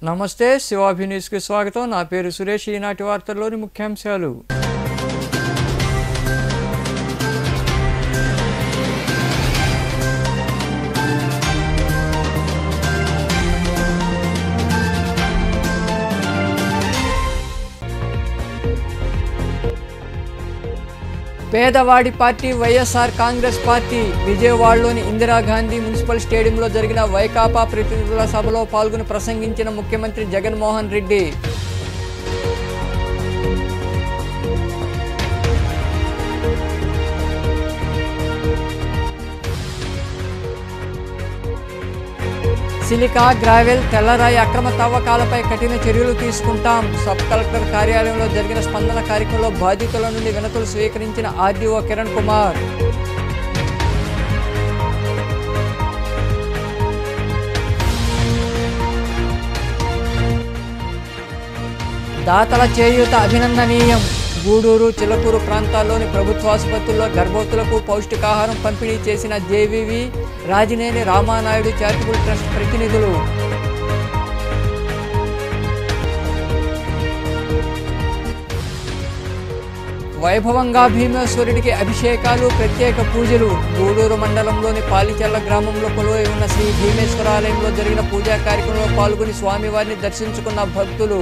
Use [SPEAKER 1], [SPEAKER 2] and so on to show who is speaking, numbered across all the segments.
[SPEAKER 1] నమస్తే శివాభి న్యూస్కి స్వాగతం నా పేరు సురేష్ ఈనాటి వార్తల్లోని ముఖ్యాంశాలు పేదవాడి పార్టీ వైఎస్ఆర్ కాంగ్రెస్ పార్టీ విజయవాడలోని ఇందిరాగాంధీ మున్సిపల్ స్టేడియంలో జరిగిన వైకాపా ప్రతినిధుల సభలో పాల్గొని ప్రసంగించిన ముఖ్యమంత్రి జగన్మోహన్ రెడ్డి సిలికా గ్రావెల్ తెల్లరాయి అక్రమ తవ్వకాలపై కఠిన చర్యలు తీసుకుంటాం సబ్ కలెక్టర్ కార్యాలయంలో జరిగిన స్పందన కార్యక్రమంలో బాధితుల నుండి వినతులు స్వీకరించిన ఆర్డీఓ కిరణ్ కుమార్ దాతల చేయూత అభినందనీయం గూడూరు చిలకూరు ప్రాంతాల్లోని ప్రభుత్వాసుపత్రుల్లో గర్భవతులకు పౌష్టికాహారం పంపిణీ చేసిన JVV Rajineni Ramanaidu charitable trust ప్రతినిధులు వైభవంగా భీమేశ్వరుడికి అభిషేకాలు ప్రత్యేక పూజలు గూడూరు మండలంలోని పాలిచెల్ల గ్రామంలో కొలువై ఉన్న శ్రీ భీమేశ్వరాలయంలో జరిగిన పూజా కార్యక్రమంలో పాల్గొని స్వామివారిని దర్శించుకున్న భక్తులు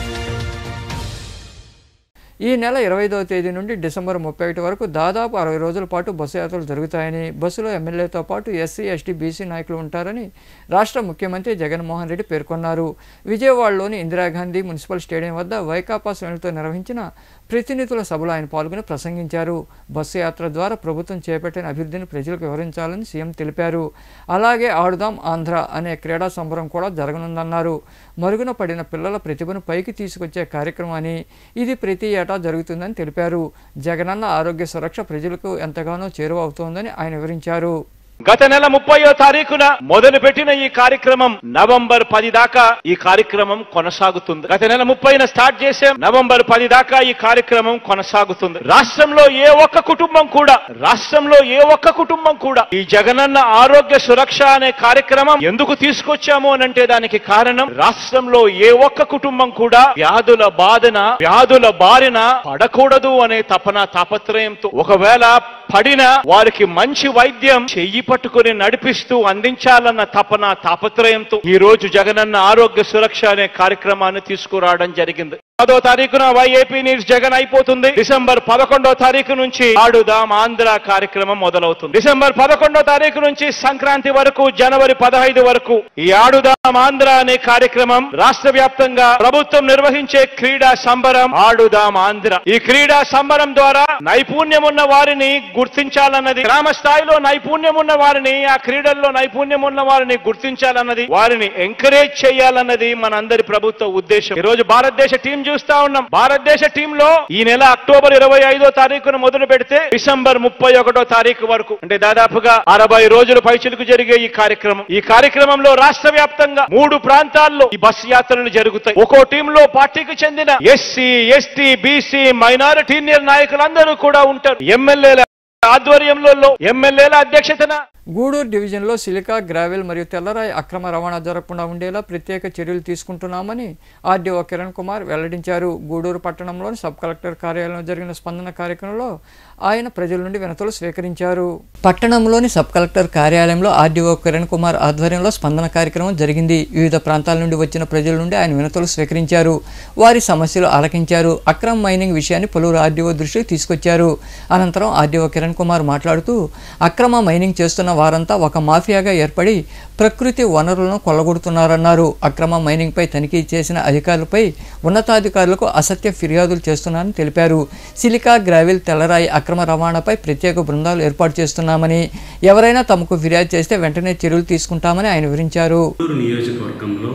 [SPEAKER 1] ఈ నెల ఇరవైదవ తేదీ నుండి డిసెంబర్ ముప్పై ఒకటి వరకు దాదాపు అరవై రోజుల పాటు బస్సు యాత్రలు జరుగుతాయని బస్సులో ఎమ్మెల్యేతో పాటు ఎస్సీ ఎస్టీ బీసీ నాయకులు ఉంటారని రాష్ట్ర ముఖ్యమంత్రి జగన్మోహన్ రెడ్డి పేర్కొన్నారు విజయవాడలోని ఇందిరాగాంధీ మున్సిపల్ స్టేడియం వద్ద వైకాపా శ్రేణులతో నిర్వహించిన ప్రతినిధుల సభలో ఆయన పాల్గొని ప్రసంగించారు బస్సు యాత్ర ద్వారా ప్రభుత్వం చేపట్టిన అభివృద్ధిని ప్రజలకు వివరించాలని సీఎం తెలిపారు అలాగే ఆడుదాం ఆంధ్ర అనే క్రీడా సంబరం కూడా జరగనుందన్నారు మరుగున పడిన పిల్లల ప్రతిభను పైకి తీసుకొచ్చే కార్యక్రమం అని ఇది ప్రతి ఏటా జరుగుతుందని తెలిపారు జగనన్న ఆరోగ్య సురక్ష ప్రజలకు ఎంతగానో చేరువ అవుతోందని ఆయన వివరించారు
[SPEAKER 2] గత నెల ముప్పయో తారీఖున మొదలు పెట్టిన ఈ కార్యక్రమం నవంబర్ పది దాకా ఈ కార్యక్రమం కొనసాగుతుంది గత నెల ముప్పైన స్టార్ట్ చేసాం నవంబర్ పది దాకా ఈ కార్యక్రమం కొనసాగుతుంది రాష్ట్రంలో ఏ ఒక్క కుటుంబం కూడా రాష్ట్రంలో ఏ ఒక్క కుటుంబం కూడా ఈ జగనన్న ఆరోగ్య సురక్ష అనే కార్యక్రమం ఎందుకు తీసుకొచ్చాము అని అంటే దానికి కారణం రాష్ట్రంలో ఏ ఒక్క కుటుంబం కూడా వ్యాధుల బాధన వ్యాధుల బారిన పడకూడదు అనే తపన తాపత్రయంతో ఒకవేళ పడిన వారికి మంచి వైద్యం చెయ్యి పట్టుకుని నడిపిస్తూ అందించాలన్న తపన తాపత్రయంతో ఈ రోజు జగనన్న ఆరోగ్య సురక్ష అనే కార్యక్రమాన్ని తీసుకురావడం జరిగింది పదో తారీఖున వైఏపీ న్యూస్ జగన్ అయిపోతుంది డిసెంబర్ పదకొండో తారీఖు నుంచి ఆడుదాం ఆంధ్ర కార్యక్రమం మొదలవుతుంది డిసెంబర్ పదకొండో తారీఖు నుంచి సంక్రాంతి వరకు జనవరి పదహైదు వరకు ఈ ఆడుదాం ఆంధ్ర అనే కార్యక్రమం రాష్ట్ర వ్యాప్తంగా ప్రభుత్వం నిర్వహించే క్రీడా సంబరం ఆడుదాం ఆంధ్ర ఈ క్రీడా సంబరం ద్వారా నైపుణ్యం ఉన్న వారిని గుర్తించాలన్నది గ్రామ స్థాయిలో నైపుణ్యం ఉన్న వారిని ఆ క్రీడల్లో నైపుణ్యం ఉన్న వారిని గుర్తించాలన్నది వారిని ఎంకరేజ్ చేయాలన్నది మనందరి ప్రభుత్వ ఉద్దేశం ఈ రోజు భారతదేశ టీం చూస్తా ఉన్నాం భారతదేశ టీం లో ఈ నెల అక్టోబర్ ఇరవై ఐదో తారీఖున మొదలు పెడితే డిసెంబర్ ముప్పై ఒకటో తారీఖు వరకు అంటే దాదాపుగా అరవై రోజుల పైచిలకు జరిగే ఈ కార్యక్రమం ఈ కార్యక్రమంలో రాష్ట్ర వ్యాప్తంగా మూడు ప్రాంతాల్లో ఈ బస్ యాత్రలు జరుగుతాయి ఒక్కో టీం లో పార్టీకి చెందిన ఎస్సీ ఎస్టీ బీసీ మైనారిటీ నాయకులందరూ కూడా ఉంటారు ఎమ్మెల్యేల ఆధ్వర్యంలో ఎమ్మెల్యేల అధ్యక్షతన
[SPEAKER 1] గూడూరు డివిజన్లో సిలికా గ్రావెల్ మరియు తెల్లరాయి అక్రమ రవాణా జరగకుండా ఉండేలా ప్రత్యేక చర్యలు తీసుకుంటున్నామని ఆర్డీఓ కిరణ్ కుమార్ వెల్లడించారు గూడూరు పట్టణంలోని సబ్ కలెక్టర్ కార్యాలయంలో జరిగిన స్పందన కార్యక్రమంలో ఆయన ప్రజల నుండి వినతులు స్వీకరించారు పట్టణంలోని సబ్ కలెక్టర్ కార్యాలయంలో ఆర్డీఓ కిరణ్ కుమార్ ఆధ్వర్యంలో స్పందన కార్యక్రమం జరిగింది వివిధ ప్రాంతాల నుండి వచ్చిన ప్రజల నుండి ఆయన వినతులు స్వీకరించారు వారి సమస్యలు ఆలకించారు అక్రమ మైనింగ్ విషయాన్ని పలువురు ఆర్డీఓ దృష్టికి తీసుకొచ్చారు అనంతరం ఆర్డీఓ కిరణ్ కుమార్ మాట్లాడుతూ అక్రమ మైనింగ్ చేస్తున్న వారంతా ఒక మాఫియాగా ఏర్పడి ప్రకృతి వనరులను కొల్లగొడుతున్నారన్నారు అక్రమ మైనింగ్పై తనిఖీ చేసిన అధికారులపై ఉన్నతాధికారులకు అసత్య ఫిర్యాదులు చేస్తున్నారని తెలిపారు సిలికా గ్రావెల్ తెల్లరాయి అక్రమ రవాణాపై ప్రత్యేక బృందాలు ఏర్పాటు చేస్తున్నామని ఎవరైనా తమకు ఫిర్యాదు చేస్తే వెంటనే చర్యలు తీసుకుంటామని ఆయన వివరించారు
[SPEAKER 3] గుంటూరు నియోజకవర్గంలో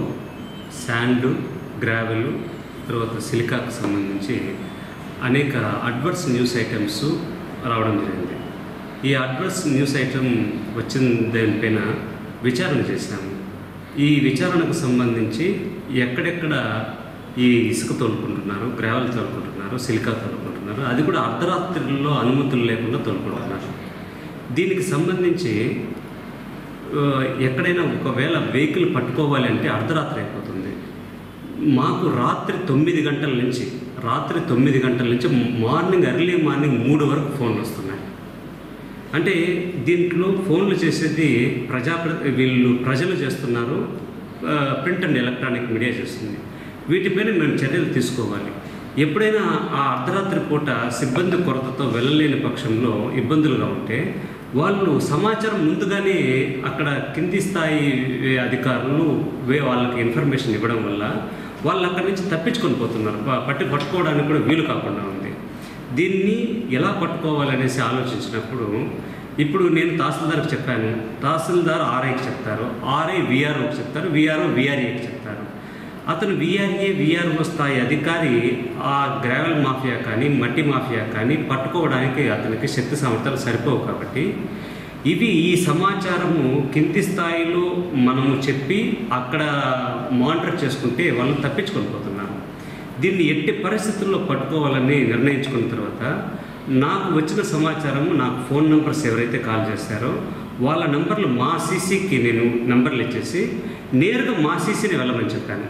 [SPEAKER 3] శాండ్ గ్రావెల్ తర్వాత సిలికాకు సంబంధించి అనేక అడ్వర్స్ న్యూస్ ఐటమ్స్ రావడం జరిగింది ఈ అడ్వర్స్ న్యూస్ ఐటమ్ వచ్చిన దానిపైన విచారణ చేశాము ఈ విచారణకు సంబంధించి ఎక్కడెక్కడ ఈ ఇసుక తోలుకుంటున్నారు గ్రావెల్ తోలుకుంటున్నారు సిలికా తోలుకుంటున్నారు అది కూడా అర్ధరాత్రుల్లో అనుమతులు లేకుండా తోలుకుంటున్నారు దీనికి సంబంధించి ఆ, ఎక్కడైనా ఒకవేళ వెహికల్ పట్టుకోవాలి అంటే అర్ధరాత్రి అయిపోతుంది మాకు రాత్రి తొమ్మిది గంటల నుంచి రాత్రి తొమ్మిది గంటల నుంచి మార్నింగ్ ఎర్లీ మార్నింగ్ మూడు వరకు ఫోన్లు వస్తున్నాయి అంటే దీంట్లో ఫోన్లు చేసేది ప్రజా వీళ్ళు ప్రజలు చేస్తున్నారు ఆ, ప్రింట్ అండ్ ఎలక్ట్రానిక్ మీడియా చేస్తుంది వీటిపైన మేము చర్యలు తీసుకోవాలి ఎప్పుడైనా ఆ అర్ధరాత్రి పూట సిబ్బంది కొరతతో వెళ్ళలేని పక్షంలో ఇబ్బందులుగా ఉంటే వాళ్ళు సమాచారం ముందుగానే అక్కడ కింది స్థాయి అధికారులు వే- వాళ్ళకి ఇన్ఫర్మేషన్ ఇవ్వడం వల్ల వాళ్ళు అక్కడి నుంచి తప్పించుకొని పోతున్నారు ప- పట్టి పట్టుకోవడానికి కూడా వీలు కాకుండా ఉంది దీన్ని ఎలా పట్టుకోవాలనేసి ఆలోచించినప్పుడు ఇప్పుడు నేను తహసీల్దార్కి చెప్పాను తహసీల్దార్ ఆర్ఐకి చెప్తారు ఆర్ఐ విఆర్ఓకి చెప్తారు విఆర్ఓ విఆర్ఏకి చెప్తారు అతను విఆర్ఏ విఆర్ఓ స్థాయి అధికారి ఆ గ్రావెల్ మాఫియా కానీ మట్టి మాఫియా కానీ పట్టుకోవడానికి అతనికి శక్తి సామర్థ్యాలు సరిపోవు కాబట్టి ఇవి ఈ సమాచారము కింది స్థాయిలో మనము చెప్పి అక్కడ మానిటర్ చేసుకుంటే వాళ్ళు తప్పించుకొని పోతున్నారు దీన్ని ఎట్టి పరిస్థితుల్లో పట్టుకోవాలని నిర్ణయించుకున్న తర్వాత నాకు వచ్చిన సమాచారం నాకు ఫోన్ నెంబర్స్ ఎవరైతే కాల్ చేస్తారో వాళ్ళ నంబర్లు మా సీసీకి నేను నంబర్లు ఇచ్చేసి నేరుగా మా సీసీని వెళ్ళమని చెప్పాను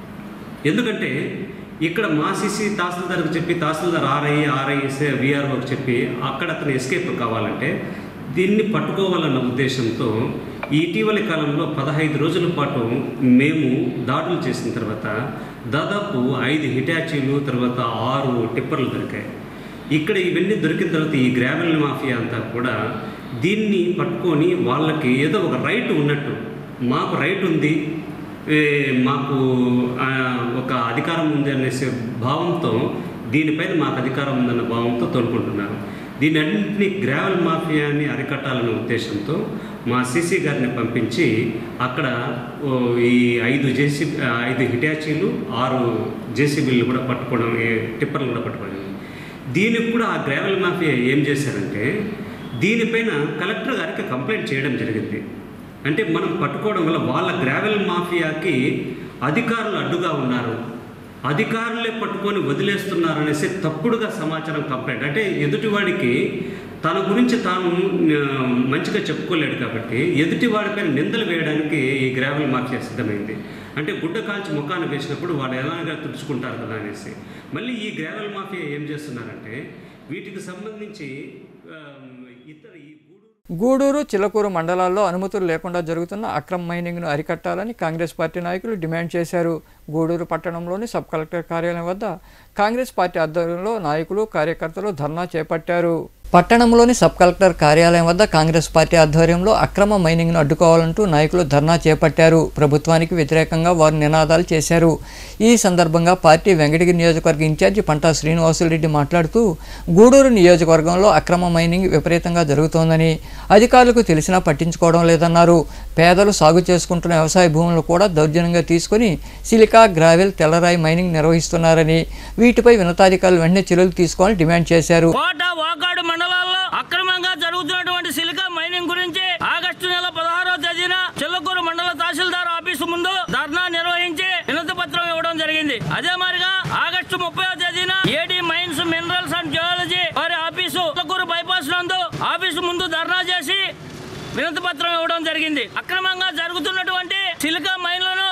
[SPEAKER 3] ఎందుకంటే ఇక్కడ మా సీసీ తహసీల్దార్కి చెప్పి తహసీల్దార్ ఆర్ఐ ఆర్ఐఎస్ విఆర్ఓకి చెప్పి అక్కడ అతను ఎస్కేప్ కావాలంటే దీన్ని పట్టుకోవాలన్న ఉద్దేశంతో ఈ ఇటీవలి కాలంలో పదహైదు రోజుల పాటు మేము దాడులు చేసిన తర్వాత దాదాపు ఐదు హిటాచీలు తర్వాత ఆరు టిప్పర్లు దొరికాయి ఇక్కడ ఇవన్నీ దొరికిన తర్వాత ఈ గ్రావెల్ మాఫియా అంతా కూడా దీన్ని పట్టుకొని వాళ్ళకి ఏదో ఒక రైట్ ఉన్నట్టు మాకు రైట్ ఉంది ఏ, మాకు ఆ, ఒక అధికారం ఉంది అనేసి భావంతో దీనిపైన మాకు అధికారం ఉందన్న భావంతో తోడుకుంటున్నారు దీని అన్నింటినీ గ్రావెల్ మాఫియాని అరికట్టాలనే ఉద్దేశంతో మా సీసీ గారిని పంపించి అక్కడ ఓ, ఈ ఐదు జేసీ ఐదు హిటాచీలు ఆరు జేసీబీలు కూడా పట్టుకోవడం ఈ టిప్పర్లు కూడా పట్టుకోవడం దీనికి కూడా ఆ గ్రావెల్ మాఫియా ఏం చేశారంటే దీనిపైన కలెక్టర్ గారికి కంప్లైంట్ చేయడం జరిగింది అంటే మనం పట్టుకోవడం వల్ల వాళ్ళ గ్రావెల్ మాఫియాకి అధికారులు అడ్డుగా ఉన్నారు అధికారులే పట్టుకొని వదిలేస్తున్నారు అనేసి తప్పుడుగా సమాచారం కంప్లైంట్ అంటే ఎదుటివాడికి తన గురించి తాను ఆ, మంచిగా చెప్పుకోలేడు కాబట్టి ఎదుటి వాడిపైన నిందలు వేయడానికి ఈ గ్రావెల్ మాఫియా సిద్ధమైంది అంటే గుడ్డ కాల్చి ముఖాన్ని వేసినప్పుడు వాడు ఎలాగా తుడుచుకుంటారు కదా అనేసి మళ్ళీ ఈ గ్రావెల్ మాఫియా ఏం చేస్తున్నారంటే వీటికి సంబంధించి ఆ, ఇతర ఈ గూడూరు
[SPEAKER 1] గూడూరు చిలకూరు మండలాల్లో అనుమతులు లేకుండా జరుగుతున్న అక్రమ మైనింగ్ను అరికట్టాలని కాంగ్రెస్ పార్టీ నాయకులు డిమాండ్ చేశారు గూడూరు పట్టణంలోని సబ్ కలెక్టర్ కార్యాలయం వద్ద కాంగ్రెస్ పార్టీ ఆధ్వర్యంలో నాయకులు కార్యకర్తలు ధర్నా చేపట్టారు పట్టణంలోని సబ్ కలెక్టర్ కార్యాలయం వద్ద కాంగ్రెస్ పార్టీ ఆధ్వర్యంలో అక్రమ మైనింగ్ను అడ్డుకోవాలంటూ నాయకులు ధర్నా చేపట్టారు ప్రభుత్వానికి వ్యతిరేకంగా వారు నినాదాలు చేశారు ఈ సందర్భంగా పార్టీ వెంకటగిరి నియోజకవర్గ ఇన్ఛార్జి పంటా శ్రీనివాసులరెడ్డి మాట్లాడుతూ గూడూరు నియోజకవర్గంలో అక్రమ మైనింగ్ విపరీతంగా జరుగుతోందని అధికారులకు తెలిసినా పట్టించుకోవడం లేదన్నారు పేదలు సాగు చేసుకుంటున్న వ్యవసాయ భూములను కూడా దౌర్జన్యంగా తీసుకుని సిలికా గ్రావెల్ తెల్లరాయి మైనింగ్ నిర్వహిస్తున్నారని వీటిపై ఉన్నతాధికారులు వెంటనే చర్యలు తీసుకోవాలని డిమాండ్ చేశారు
[SPEAKER 4] కోట వాకాడు మండలాల్లో అక్రమంగా జరుగుతున్నటువంటి సిలికా మైనింగ్ గురించి ఆగస్టు నెల పదహారో తేదీన చిల్లకూరు మండల తహసీల్దార్ ఆఫీసు ముందు ధర్నా నిర్వహించి వినతి పత్రం ఇవ్వడం జరిగింది అదే మాదిరిగా ఆగస్టు ముప్పై తేదీన AD mines minerals and geology వారి ఆఫీసు చిల్లకూరు బైపాస్ నందు ఆఫీసు ముందు ధర్నా చేసి వినతి పత్రం ఇవ్వడం జరిగింది అక్రమంగా జరుగుతున్నటువంటి సిలికా మైన్లను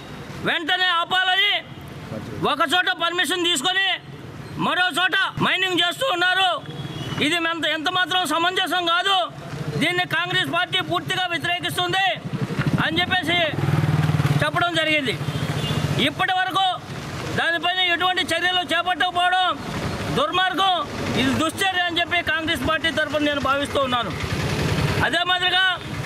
[SPEAKER 4] వెంటనే ఆపాలని ఒక చోట పర్మిషన్ తీసుకొని మరో చోట మైనింగ్ చేస్తూ ఉన్నారు ఇది ఎంత ఎంత మాత్రం సమంజసం కాదు దీన్ని కాంగ్రెస్ పార్టీ పూర్తిగా వ్యతిరేకిస్తుంది అని చెప్పేసి చెప్పడం జరిగింది ఇప్పటి వరకు దానిపైన ఎటువంటి చర్యలు చేపట్టకపోవడం దుర్మార్గం ఇది దుశ్చర్య అని చెప్పి కాంగ్రెస్ పార్టీ తరఫున నేను భావిస్తూ ఉన్నాను అదే మాదిరిగా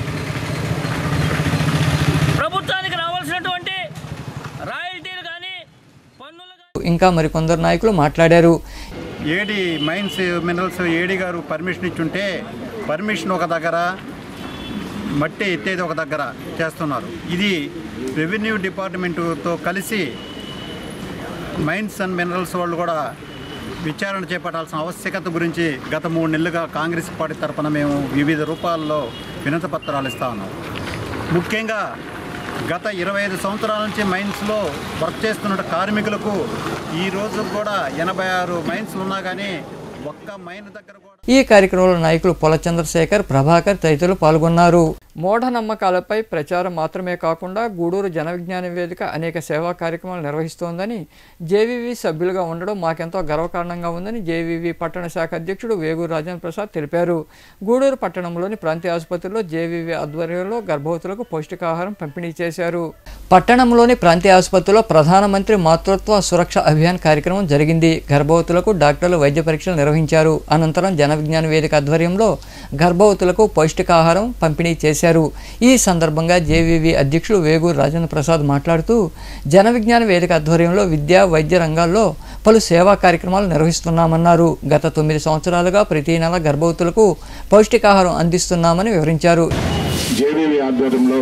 [SPEAKER 4] ప్రభుత్వానికి రావాల్సినటువంటి రాయల్టీలు కానీ పన్నులు కానీ
[SPEAKER 1] ఇంకా మరికొందరు నాయకులు మాట్లాడారు
[SPEAKER 5] ఏడి మైన్స్ మినరల్స్ ఏడి గారు పర్మిషన్ ఇచ్చుంటే పర్మిషన్ ఒక దగ్గర మట్టి ఎత్తేది ఒక దగ్గర చేస్తున్నారు ఇది రెవెన్యూ డిపార్ట్మెంటుతో కలిసి మైన్స్ అండ్ మినరల్స్ వాళ్ళు కూడా విచారణ చేపట్టాల్సిన ఆవశ్యకత గురించి గత మూడు నెలలుగా కాంగ్రెస్ పార్టీ తరఫున మేము వివిధ రూపాల్లో వినతి పత్రాలు ఇస్తా ఉన్నాం ముఖ్యంగా గత ఇరవై ఐదు సంవత్సరాల నుంచి మైన్స్లో వర్క్ చేస్తున్న కార్మికులకు ఈ రోజు కూడా ఎనభై ఆరు మైన్స్ ఉన్నా కానీ ఒక్క మైన్ దగ్గర కూడా
[SPEAKER 1] ఈ కార్యక్రమంలో నాయకులు పొల చంద్రశేఖర్ ప్రభాకర్ తదితరులు పాల్గొన్నారు మూఢనమ్మకాలపై ప్రచారం మాత్రమే కాకుండా గూడూరు జన విజ్ఞాన వేదిక అనేక సేవా కార్యక్రమాలు నిర్వహిస్తోందని జేవీవి సభ్యులుగా ఉండడం మాకెంతో గర్వకారణంగా ఉందని జేవీవి పట్టణ శాఖ అధ్యక్షుడు వేగూరు రాజేంద్ర ప్రసాద్ తెలిపారు గూడూరు పట్టణంలోని ప్రాంతీయ ఆసుపత్రిలో జేవీవి ఆధ్వర్యంలో గర్భవతులకు పౌష్టికాహారం పంపిణీ చేశారు పట్టణంలోని ప్రాంతీయ ఆసుపత్రిలో ప్రధానమంత్రి మాతృత్వ సురక్ష అభియాన్ కార్యక్రమం జరిగింది గర్భవతులకు డాక్టర్లు వైద్య పరీక్షలు నిర్వహించారు అనంతరం జన విజ్ఞాన వేదిక ఆధ్వర్యంలో గర్భవతులకు పౌష్టికాహారం పంపిణీ చేశారు ఈ సందర్భంగా జేవీవి అధ్యక్షుడు వేగూరు రాజేంద్ర ప్రసాద్ మాట్లాడుతూ జన విజ్ఞాన వేదిక ఆధ్వర్యంలో విద్యా వైద్య రంగాల్లో పలు సేవా కార్యక్రమాలు నిర్వహిస్తున్నామన్నారు గత తొమ్మిది సంవత్సరాలుగా ప్రతి నెల గర్భవతులకు పౌష్టికాహారం అందిస్తున్నామని వివరించారు
[SPEAKER 6] జేవీవి ఆధ్వర్యంలో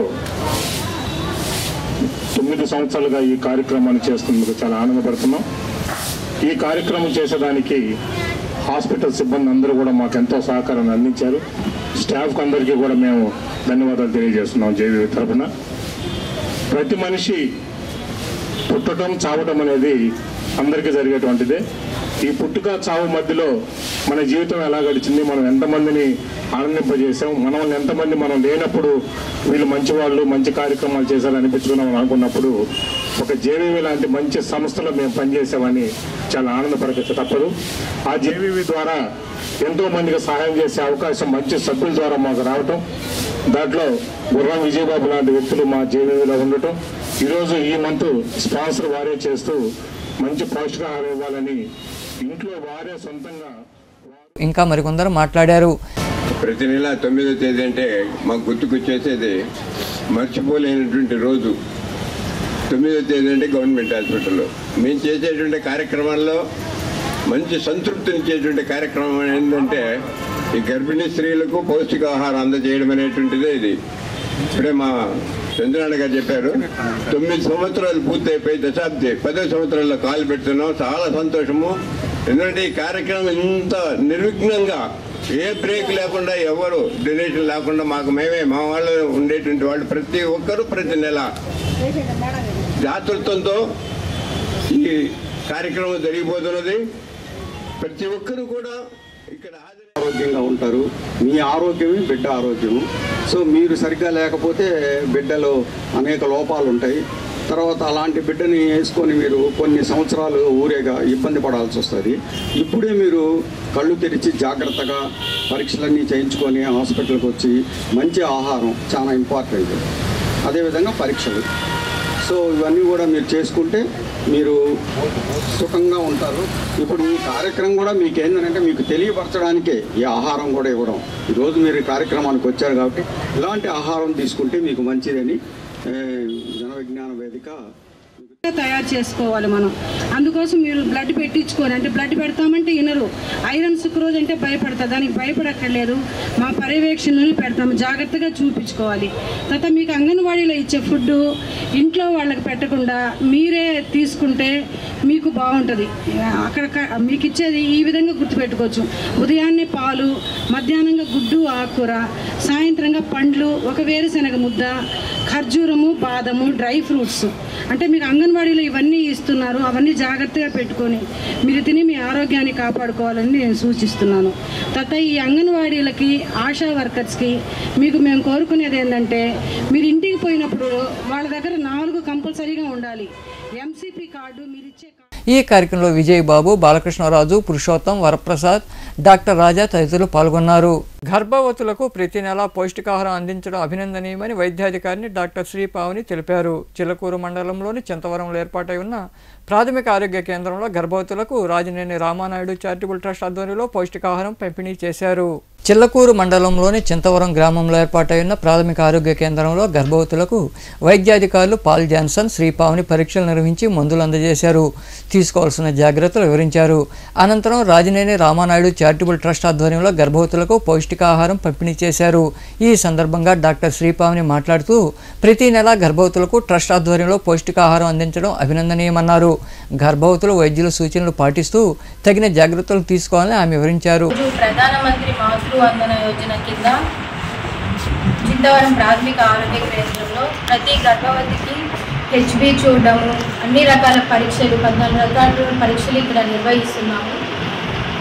[SPEAKER 6] తొమ్మిది సంవత్సరాలుగా ఈ కార్యక్రమాన్ని చేస్తున్నందుకు చాలా ఆనందపడుతున్నాం ఈ కార్యక్రమం చేసేదానికి హాస్పిటల్ సిబ్బంది అందరూ కూడా మాకు ఎంతో సహకారాన్ని అందించారు స్టాఫ్ అందరికీ కూడా మేము ధన్యవాదాలు తెలియజేస్తున్నాం జేవీవి తరఫున ప్రతి మనిషి పుట్టడం చావటం అనేది అందరికీ జరిగేటువంటిదే ఈ పుట్టుక చావు మధ్యలో మన జీవితం ఎలా గడిచింది మనం ఎంతమందిని ఆనందింపజేసాం మనల్ని ఎంతమంది మనం లేనప్పుడు వీళ్ళు మంచి వాళ్ళు మంచి కార్యక్రమాలు చేశారని అనిపించుకున్నాం అనుకున్నప్పుడు ఒక జేవీవి లాంటి మంచి సంస్థలో మేము పనిచేసామని చాలా ఆనందపడక తప్పదు ఆ జేవీవి ద్వారా ఎంతో మందికి సహాయం చేసే అవకాశం మంచి సభ్యుల ద్వారా మాకు రావటం దాంట్లో గుర్రం విజయబాబు లాంటి వ్యక్తులు మా జేవీలో ఉండటం ఈరోజు ఈ మంత్ స్పాన్సర్ వారే చేస్తూ మంచి పౌష్టికాహారం ఇవ్వాలని ఇంట్లో వారే సొంతంగా
[SPEAKER 1] ఇంకా మరికొందరు మాట్లాడారు
[SPEAKER 7] ప్రతి నెల తొమ్మిదో తేదీ అంటే మాకు గుర్తుకొచ్చేసేది మర్చిపోలేనటువంటి రోజు తొమ్మిదో తేదీ అంటే గవర్నమెంట్ హాస్పిటల్లో మేము చేసేటువంటి కార్యక్రమాల్లో మంచి సంతృప్తినిచ్చేటువంటి కార్యక్రమం ఏంటంటే ఈ గర్భిణీ స్త్రీలకు పౌష్టికాహారం అందజేయడం అనేటువంటిదే ఇది ఇప్పుడే మా చంద్రనారాయణ గారు చెప్పారు తొమ్మిది సంవత్సరాలు పూర్తయిపోయి దశాబ్ది పదో సంవత్సరాల్లో కాలు పెడుతున్నాం చాలా సంతోషము ఎందుకంటే ఈ కార్యక్రమం ఇంత నిర్విఘ్నంగా ఏ బ్రేక్ లేకుండా ఎవరు డొనేషన్ లేకుండా మాకు మేమే మా వాళ్ళు ఉండేటువంటి వాళ్ళు ప్రతి ఒక్కరూ ప్రతి నెల జాతృత్వంతో ఈ కార్యక్రమం జరిగిపోతున్నది ప్రతి ఒక్కరూ కూడా ఇక్కడ హాజరు
[SPEAKER 8] ఆరోగ్యంగా ఉంటారు మీ ఆరోగ్యమే బిడ్డ ఆరోగ్యము సో మీరు సరిగ్గా లేకపోతే బిడ్డలో అనేక లోపాలు ఉంటాయి తర్వాత అలాంటి బిడ్డని వేసుకొని మీరు కొన్ని సంవత్సరాలు ఊరేగా ఇబ్బంది పడాల్సి వస్తుంది ఇప్పుడే మీరు కళ్ళు తెరిచి జాగ్రత్తగా పరీక్షలన్నీ చేయించుకొని హాస్పిటల్కి వచ్చి మంచి ఆహారం చాలా ఇంపార్టెంట్ అదేవిధంగా పరీక్షలు సో ఇవన్నీ కూడా మీరు చేసుకుంటే మీరు సుఖంగా ఉంటారు ఇప్పుడు ఈ కార్యక్రమం కూడా మీకు ఏంటంటే మీకు తెలియపరచడానికే ఈ ఆహారం కూడా ఇవ్వడం ఈరోజు మీరు ఈ కార్యక్రమానికి వచ్చారు కాబట్టి ఇలాంటి ఆహారం తీసుకుంటే మీకు మంచిదని ఏ, జన విజ్ఞాన వేదిక
[SPEAKER 9] తయారు చేసుకోవాలి మనం అందుకోసం మీరు బ్లడ్ పెట్టించుకొని అంటే బ్లడ్ పెడతామంటే వినరు ఐరన్ సుక్రోజ్ అంటే భయపడతారు దానికి భయపడక్కర్లేదు మా పర్యవేక్షణలోనే పెడతాము జాగ్రత్తగా చూపించుకోవాలి తర్వాత మీకు అంగన్వాడీలో ఇచ్చే ఫుడ్ ఇంట్లో వాళ్ళకి పెట్టకుండా మీరే తీసుకుంటే మీకు బాగుంటుంది అక్కడ క- మీకు ఇచ్చేది ఈ విధంగా గుర్తుపెట్టుకోవచ్చు ఉదయాన్నే పాలు మధ్యాహ్నంగా గుడ్డు ఆకుకూర సాయంత్రంగా పండ్లు ఒక వేరుశనగ ముద్ద ఖర్జూరము బాదము డ్రై ఫ్రూట్స్ అంటే మీకు అంగన్వాడీలో ఇవన్నీ ఇస్తున్నారు అవన్నీ జాగ్రత్తగా పెట్టుకొని మీరు తిని మీ ఆరోగ్యాన్ని కాపాడుకోవాలని నేను సూచిస్తున్నాను తర్వాత ఈ అంగన్వాడీలకి ఆశా వర్కర్స్కి మీకు మేము కోరుకునేది ఏంటంటే మీరు ఇంటికి పోయినప్పుడు వాళ్ళ దగ్గర నాలుగు కంపల్సరీగా ఉండాలి ఎంసీపీ కార్డు మీరు ఇచ్చే కార్డు
[SPEAKER 1] ఈ కార్యక్రమంలో విజయ్ బాబు బాలకృష్ణరాజు పురుషోత్తం వరప్రసాద్ డాక్టర్ రాజా తదితరులు పాల్గొన్నారు గర్భవతులకు ప్రతి నెల పౌష్టికాహారం అందించడం అభినందనీయమని వైద్యాధికారిని డాక్టర్ శ్రీపావని తెలిపారు చిలకూరు మండలంలోని చింతవరంలో ఏర్పాటై ఉన్న ప్రాథమిక ఆరోగ్య కేంద్రంలో గర్భవతులకు రాజనేని రామానాయుడు చారిటబుల్ ట్రస్ట్ ఆధ్వర్యంలో పౌష్టికాహారం పంపిణీ చేశారు చిల్లకూరు మండలంలోని చింతవరం గ్రామంలో ఏర్పాటై ఉన్న ప్రాథమిక ఆరోగ్య కేంద్రంలో గర్భవతులకు వైద్యాధికారులు పాల్ జాన్సన్ శ్రీపావుని పరీక్షలు నిర్వహించి మందులు అందజేశారు తీసుకోవాల్సిన జాగ్రత్తలు వివరించారు అనంతరం రాజనేని రామానాయుడు చారిటబుల్ ట్రస్ట్ ఆధ్వర్యంలో గర్భవతులకు పౌష్టికాహారం పంపిణీ చేశారు ఈ సందర్భంగా డాక్టర్ శ్రీపావుని మాట్లాడుతూ ప్రతి నెల గర్భవతులకు ట్రస్ట్ ఆధ్వర్యంలో పౌష్టికాహారం అందించడం అభినందనీయమన్నారు గర్భవతులు వైద్యుల సూచనలు పాటిస్తూ తగిన జాగ్రత్తలు తీసుకోవాలని ఆమె వివరించారు
[SPEAKER 10] రోజు ప్రధానమంత్రి మాతృ వందన యోజన కింద చింతవరం ప్రాథమిక ఆరోగ్య కేంద్రంలో ప్రతి గర్భవతికి హెచ్బి చూడడము అన్ని రకాల పరీక్షలు పద్నాలుగు రకాల పరీక్షలు ఇక్కడ నిర్వహిస్తున్నాము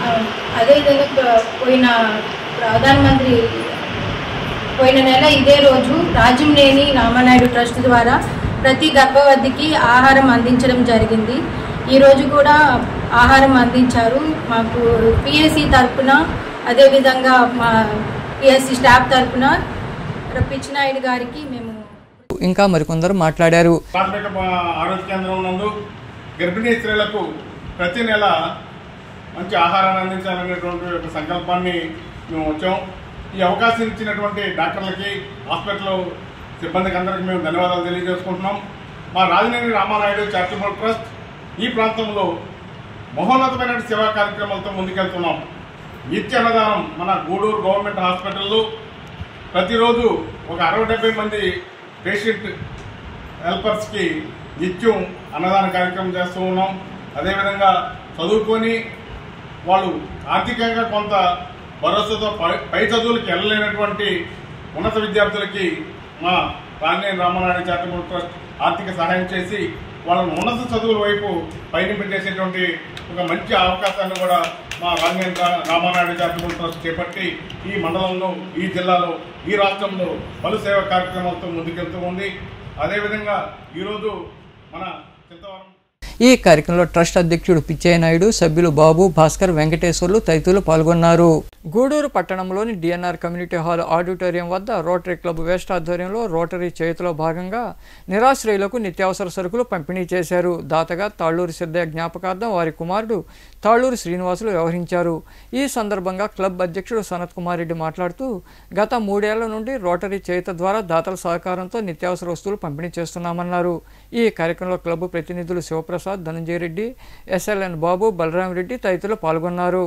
[SPEAKER 10] ఆ, అదేవిధంగా ప్ర- పోయిన ప్రధానమంత్రి పోయిన నెల ఇదే రోజు రాజంనేని రామానాయుడు ట్రస్ట్ ద్వారా ప్రతి గర్భవతికి ఆహారం అందించడం జరిగింది ఈరోజు కూడా ఆహారం అందించారు మాకు పిఎస్సి తరఫున అదేవిధంగా మా పిఎస్సి స్టాఫ్ తరఫున పిచ్చినాయుడు గారికి మేము
[SPEAKER 1] ఇంకా మరికొందరు మాట్లాడారు
[SPEAKER 11] ప్రాథమిక బా- ఆరోగ్య కేంద్రం నందు గర్భిణీ స్త్రీలకు ప్రతి నెల మంచి ఆహారాన్ని అందించాలనేటువంటి ఒక సంకల్పాన్ని మేము వచ్చాం ఈ అవకాశం ఇచ్చినటువంటి డాక్టర్లకి హాస్పిటల్ సిబ్బందికి అందరికీ మేము ధన్యవాదాలు తెలియజేసుకుంటున్నాం మా రాజనేని రామానాయుడు చారిటబుల్ ట్రస్ట్ ఈ ప్రాంతంలో మహోన్నతమైన సేవా కార్యక్రమాలతో ముందుకెళ్తున్నాం నిత్య అన్నదానం మన గూడూరు గవర్నమెంట్ హాస్పిటల్లో ప్రతిరోజు ఒక అరవై డెబ్బై మంది పేషెంట్ హెల్పర్స్కి నిత్యం అన్నదాన కార్యక్రమం చేస్తూ ఉన్నాం అదేవిధంగా చదువుకొని వాళ్ళు ఆర్థికంగా కొంత భరోసాతో పై పై చదువులకు వెళ్ళలేనటువంటి ఉన్నత విద్యార్థులకి మా రాజనేని రామనాయుడు చారిటబుల్ ట్రస్ట్ ఆర్థిక సహాయం చేసి వాళ్ళని ఉన్నత చదువుల వైపు పయనింపజేసేటువంటి ఒక మంచి అవకాశాన్ని కూడా మా రాజనేని రా- రామానాయుడు చారిటబుల్ ట్రస్ట్ చేపట్టి ఈ మండలంలో ఈ జిల్లాలో ఈ రాష్ట్రంలో పలు సేవా కార్యక్రమాలతో ముందుకెళ్తూ ఉంది అదేవిధంగా ఈరోజు మన చింతవరం
[SPEAKER 1] ఈ కార్యక్రమంలో ట్రస్ట్ అధ్యక్షుడు పిచ్చయ్య నాయుడు సభ్యులు బాబు భాస్కర్ వెంకటేశ్వర్లు తదితరులు పాల్గొన్నారు గూడూరు పట్టణంలోని డిఎన్ఆర్ కమ్యూనిటీ హాల్ ఆడిటోరియం వద్ద రోటరీ క్లబ్ వెస్ట్ ఆధ్వర్యంలో రోటరీ చేతిలో భాగంగా నిరాశ్రయులకు నిత్యావసర సరుకులు పంపిణీ చేశారు దాతగా తాళ్ళూరు సిద్ధయ్య జ్ఞాపకార్థం వారి కుమారుడు తాళ్ళూరు శ్రీనివాసులు వ్యవహరించారు ఈ సందర్భంగా క్లబ్ అధ్యక్షుడు సనత్ కుమార్ రెడ్డి మాట్లాడుతూ గత మూడేళ్ల నుండి రోటరీ చేత ద్వారా దాతల సహకారంతో నిత్యావసర వస్తువులు పంపిణీ చేస్తున్నామన్నారు ఈ కార్యక్రమంలో క్లబ్ ప్రతినిధులు శివప్రసాద్ ధనంజయ రెడ్డి ఎస్ఎల్ఎన్ బాబు బలరాం రెడ్డి తదితరులు పాల్గొన్నారు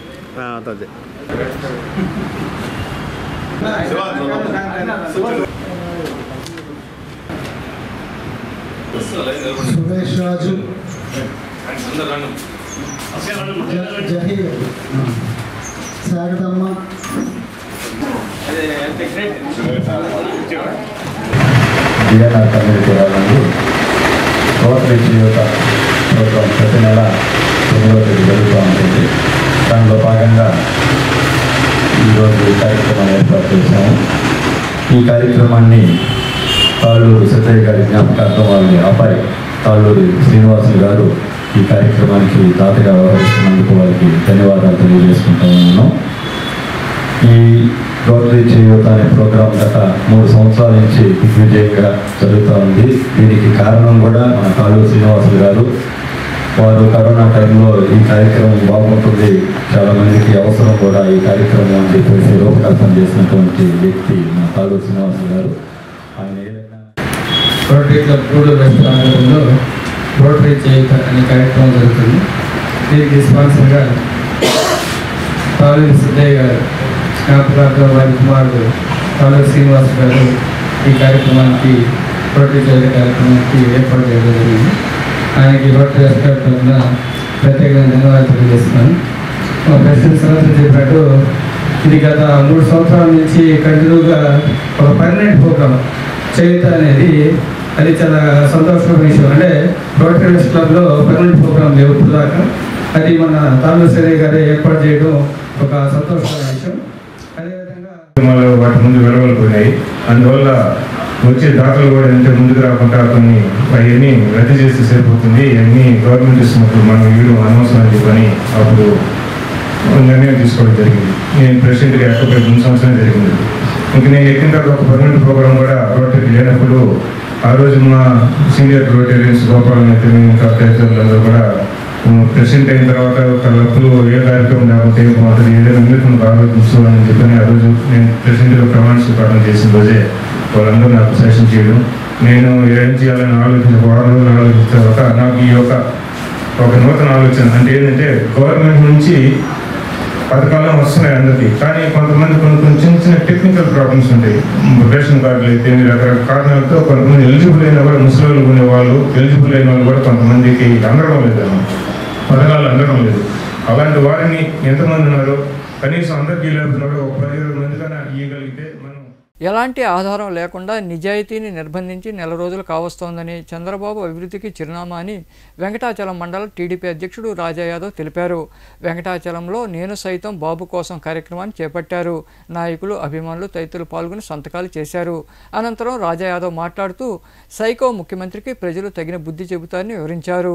[SPEAKER 12] సురేష్ రాజు జ- జహీర్ శారదమ్మ
[SPEAKER 13] డిఎన్ఆర్ కమ్యూనిటీ వాళ్ళందు రోటరీ యువత ప్రోగ్రాం ప్రతి నెల తొమ్మిదవ తేదీ జరుగుతూ ఉంటుంది దానిలో భాగంగా ఈరోజు ఈ కార్యక్రమాన్ని ఏర్పాటు చేశాము ఈ కార్యక్రమాన్ని తాళ్ళూరు సిద్ధయ్య గారి జ్ఞాపకార్థం వాళ్ళని అబ్బాయి తాళ్ళూరి శ్రీనివాసులు గారు ఈ కార్యక్రమానికి దాతగా వ్యవహరిస్తున్నందుకు వారికి ధన్యవాదాలు తెలియజేసుకుంటా ఉన్నాను ఈ రోటరీ చేయూత అనే ప్రోగ్రాం గత మూడు సంవత్సరాల నుంచి దిగ్విజయంగా జరుగుతూ ఉంది దీనికి కారణం కూడా మన కాళూ శ్రీనివాసులు గారు వారు కరోనా టైంలో ఈ కార్యక్రమం బాగుంటుంది చాలా మందికి అవసరం కూడా ఈ కార్యక్రమం అని చెప్పేసి రూపకల్పన చేసినటువంటి వ్యక్తి మన కాళూ శ్రీనివాసులు గారు ఆయన ఏదైనా
[SPEAKER 14] రోటరీ క్లబ్ గూడూరు వెస్ట్ ఆధ్వర్యంలో రోటరీ చేయుత అనే కార్యక్రమం జరుగుతుంది దీనికి స్పాన్సర్గా తాలూరు సిద్ధయ్య గారు జ్ఞాపకార్థం వారి కుమారుడు తాలూరు శ్రీనివాస్ గారు ఈ కార్యక్రమానికి రోటరీ చేయుత కార్యక్రమానికి ఏర్పాటు చేయడం జరిగింది ఆయనకి రోటరీ ఎస్కార్ తరఫున ప్రత్యేకంగా ధన్యవాదాలు తెలియజేస్తున్నాను మా ప్రెసిడెంట్ సరస్వతి చెప్పినట్టు ఇది గత మూడు సంవత్సరాల నుంచి కంటిన్యూగా ఒక పర్మనెంట్ ప్రోగ్రామ్ చేయుత అనేది అది చాలా సంతోషమైన విషయం అంటే రోటరీ వెస్ట్ క్లబ్లో పర్మనెంట్ ప్రోగ్రామ్ లేవు ఇప్పుడు దాకా అది మన తాలూరు సరే గారే ఏర్పాటు చేయడం ఒక సంతోషమైన విషయం
[SPEAKER 15] కార్యక్రమాలు వాటి ముందు వెలవలిపోయినాయి అందువల్ల వచ్చే దాతలు కూడా ఏంటంటే ముందుకు రాకుండా కొన్ని అవన్నీ రద్దు చేస్తే సరిపోతుంది ఇవన్నీ గవర్నమెంట్ ఇస్తున్నప్పుడు మనం ఇవ్వడం అనవసరం అని చెప్పని అప్పుడు నిర్ణయం తీసుకోవడం జరిగింది నేను ప్రెసిడెంట్గా ఎక్కడ ముందు సంవత్సరం జరిగింది ఇంక నేను ఎక్కిన తర్వాత ఒక పర్మనెంట్ ప్రోగ్రామ్ కూడా రోటరీ లేనప్పుడు ఆ రోజు మా సీనియర్ రోటేరియన్స్ గోపాల్ అయితే ఇంకా తదితరులందరూ కూడా ప్రెసిడెంట్ అయిన తర్వాత ఒకళ్ళప్పుడు ఏ కార్యక్రమం లేకపోతే ఏం బాగుంటుంది ఏదైనా ఎందుకు ఆలోచించు అని చెప్పని ఆ రోజు నేను ప్రెసిడెంట్గా ప్రమాణ స్వీకారం చేసిన రోజే వాళ్ళందరూ నాకు సెషన్ చేయడం నేను ఏం చేయాలని ఆలోచించిన వారం రోజులు ఆలోచించిన తర్వాత నాకు ఈ యొక్క ఒక నూతన ఆలోచన అంటే ఏంటంటే గవర్నమెంట్ నుంచి పథకాలు వస్తున్నాయి అందరికీ కానీ కొంతమంది కొన్ని కొన్ని చిన్న చిన్న టెక్నికల్ ప్రాబ్లమ్స్ ఉంటాయి రేషన్ కార్డులు అయితే రకరకాల కారణాలతో కొంతమంది ఎలిజిబుల్ అయిన కూడా ముసలి ఉండే వాళ్ళు ఎలిజిబుల్ అయిన వాళ్ళు కూడా కొంతమందికి అందడం లేదు అన్నమాట. పథకాలు అందడం లేదు అలాంటి వారిని ఎంతమంది ఉన్నారో కనీసం అందరికీ లేకపోతున్నారో ఒక పదిహేను మందికైనా ఇవ్వగలిగితే మనం
[SPEAKER 1] ఎలాంటి ఆధారం లేకుండా నిజాయితీని నిర్బంధించి నెల రోజులు కావస్తోందని చంద్రబాబు అభివృద్ధికి చిరునామా అని వెంకటాచలం మండల టీడీపీ అధ్యక్షుడు రాజా యాదవ్ తెలిపారు వెంకటాచలంలో నేను సైతం బాబు కోసం కార్యక్రమాన్ని చేపట్టారు నాయకులు అభిమానులు తదితరులు పాల్గొని సంతకాలు చేశారు అనంతరం రాజా యాదవ్ మాట్లాడుతూ సైకో ముఖ్యమంత్రికి ప్రజలు తగిన బుద్ధి చెబుతారని వివరించారు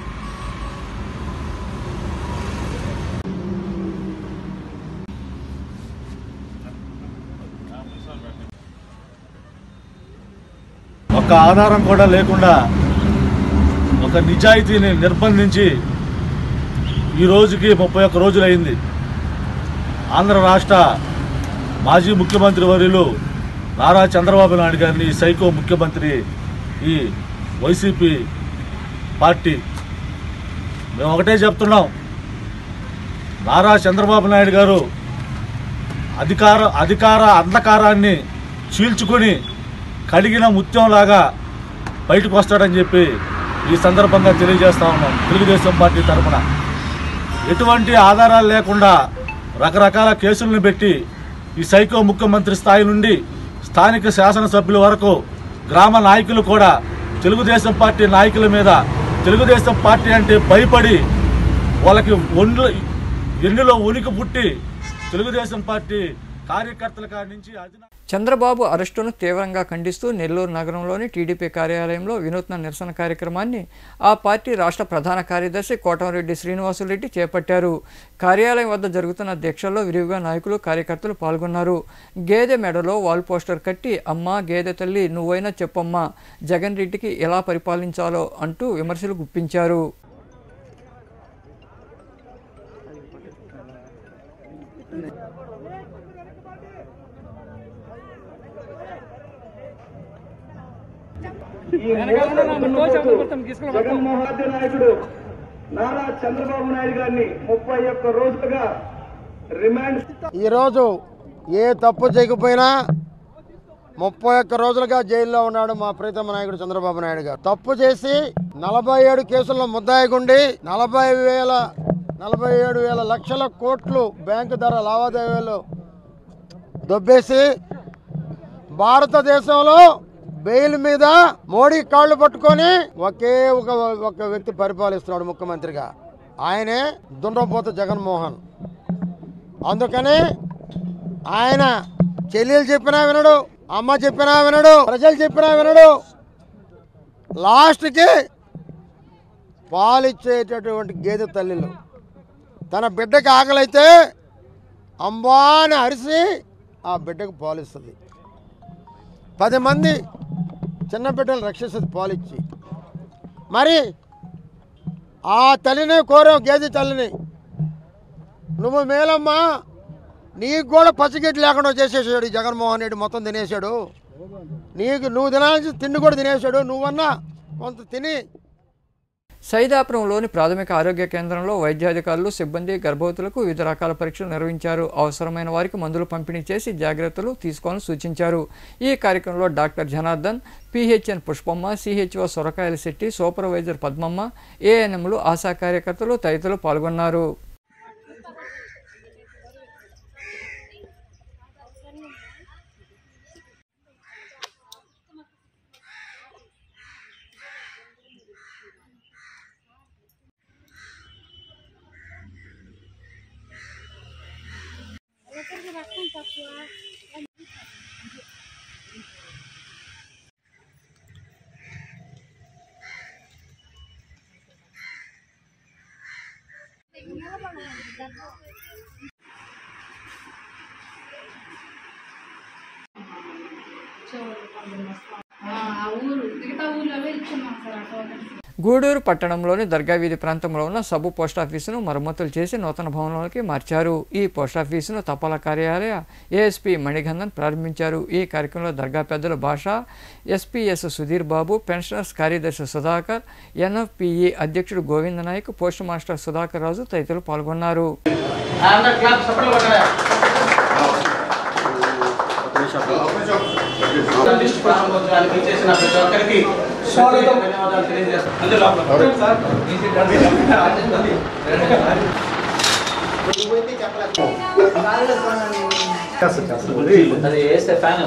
[SPEAKER 16] ఒక ఆధారం కూడా లేకుండా ఒక నిజాయితీని నిర్బంధించి ఈ రోజుకి ముప్పై ఒక్క రోజులైంది ఆంధ్ర రాష్ట్ర మాజీ ముఖ్యమంత్రి వర్యులు నారా చంద్రబాబు నాయుడు గారిని ఈ సైకో ముఖ్యమంత్రి ఈ వైసీపీ పార్టీ మేము ఒకటే చెప్తున్నాం నారా చంద్రబాబు నాయుడు గారు అధికార అధికార అంధకారాన్ని చీల్చుకొని కడిగిన ముత్యంలాగా బయటకు వస్తాడని చెప్పి ఈ సందర్భంగా తెలియజేస్తా ఉన్నాం తెలుగుదేశం పార్టీ తరఫున ఎటువంటి ఆధారాలు లేకుండా రకరకాల కేసులను పెట్టి ఈ సైకో ముఖ్యమంత్రి స్థాయి నుండి స్థానిక శాసనసభ్యుల వరకు గ్రామ నాయకులు కూడా తెలుగుదేశం పార్టీ నాయకుల మీద తెలుగుదేశం పార్టీ అంటే భయపడి వాళ్ళకి ఒండ్లు ఎన్నులో ఉనికి పుట్టి తెలుగుదేశం పార్టీ కార్యకర్తల కాడి నుంచి అధినా
[SPEAKER 1] చంద్రబాబు అరెస్టును తీవ్రంగా ఖండిస్తూ నెల్లూరు నగరంలోని టీడీపీ కార్యాలయంలో వినూత్న నిరసన కార్యక్రమాన్ని ఆ పార్టీ రాష్ట్ర ప్రధాన కార్యదర్శి కోటంరెడ్డి శ్రీనివాసులరెడ్డి చేపట్టారు కార్యాలయం వద్ద జరుగుతున్న దీక్షల్లో విరివిగా నాయకులు కార్యకర్తలు పాల్గొన్నారు గేదె మెడలో వాల్ పోస్టర్ కట్టి అమ్మ గేదె తల్లి నువ్వైనా చెప్పమ్మా జగన్ రెడ్డికి ఎలా పరిపాలించాలో అంటూ విమర్శలు గుప్పించారు
[SPEAKER 17] జగన్మోహన్ రెడ్డి నాయకుడు నారా చంద్రబాబు నాయుడు గారిని ముప్పై ఒక్క రోజులుగా రిమాండ్
[SPEAKER 18] ఈరోజు ఏ తప్పు చేయకపోయినా ముప్పై ఒక్క రోజులుగా జైల్లో ఉన్నాడు మా ప్రీతమ నాయకుడు చంద్రబాబు నాయుడు గారు తప్పు చేసి నలభై ఏడు కేసుల్లో ముద్దాయిగుండి నలభై వేల నలభై ఏడు వేల లక్షల కోట్లు బ్యాంకు ధర లావాదేవీలు దొబ్బేసి భారతదేశంలో బెయిల్ మీద మోడీ కాళ్ళు పట్టుకొని ఒకే ఒక ఒక వ్యక్తి పరిపాలిస్తున్నాడు ముఖ్యమంత్రిగా ఆయనే దుండపోతు జగన్మోహన్ అందుకని ఆయన చెల్లెలు చెప్పినా వినడు అమ్మ చెప్పినా వినడు ప్రజలు చెప్పినా వినడు లాస్ట్కి పాలిచ్చేటటువంటి గేదె తల్లిలు తన బిడ్డకి ఆకలైతే అంబా అని అరిసి ఆ బిడ్డకు పాలిస్తుంది పది మంది చిన్న బిడ్డలు రక్షిస్తుంది పాలిచ్చి మరి ఆ తల్లిని కోరాం గేదె తల్లిని నువ్వు మేలమ్మా నీకు కూడా పచ్చిగడ్డి లేకుండా చేసేసాడు ఈ జగన్మోహన్ రెడ్డి మొత్తం తినేశాడు నీకు నువ్వు తినాల్సిన తిండి కూడా తినేశాడు నువ్వన్నా కొంత తిని
[SPEAKER 1] సైదాపురంలోని ప్రాథమిక ఆరోగ్య కేంద్రంలో వైద్యాధికారులు సిబ్బంది గర్భవతులకు వివిధ రకాల పరీక్షలు నిర్వహించారు అవసరమైన వారికి మందులు పంపిణీ చేసి జాగ్రత్తలు తీసుకోవాలని సూచించారు ఈ కార్యక్రమంలో doctor Janardhan PHN Pushpamma CHO Sorakayala Setty supervisor Padmamma ఏఎన్ఎంలు ఆశా కార్యకర్తలు తదితరులు పాల్గొన్నారు
[SPEAKER 19] ఆ ఊరు మిగతా ఊర్లలో ఇచ్చున్నాం సార్ అకౌంట్
[SPEAKER 1] గూడూరు పట్టణంలోని దర్గా వీధి ప్రాంతంలో ఉన్న సబ్బు పోస్టాఫీసును మరమ్మతులు చేసి నూతన భవనంలోకి మార్చారు ఈ పోస్టాఫీసును తపాలా కార్యాలయ ఏఎస్పీ మణిగంధన్ ప్రారంభించారు ఈ కార్యక్రమంలో దర్గా పెద్దలు భాష ఎస్పీఎస్ సుధీర్ బాబు పెన్షనర్స్ కార్యదర్శి సుధాకర్ ఎన్ఎఫ్పిఈ అధ్యక్షుడు గోవింద నాయక్ పోస్ట్ మాస్టర్ సుధాకర్ రాజు తదితరులు పాల్గొన్నారు
[SPEAKER 20] లిస్ట్ ప్రారంభోత్సవానికి చేసిన ప్రతి ఒక్కరికి ధన్యవాదాలు తెలియజేస్తాను
[SPEAKER 21] అది వేస్తే ఫ్యాన్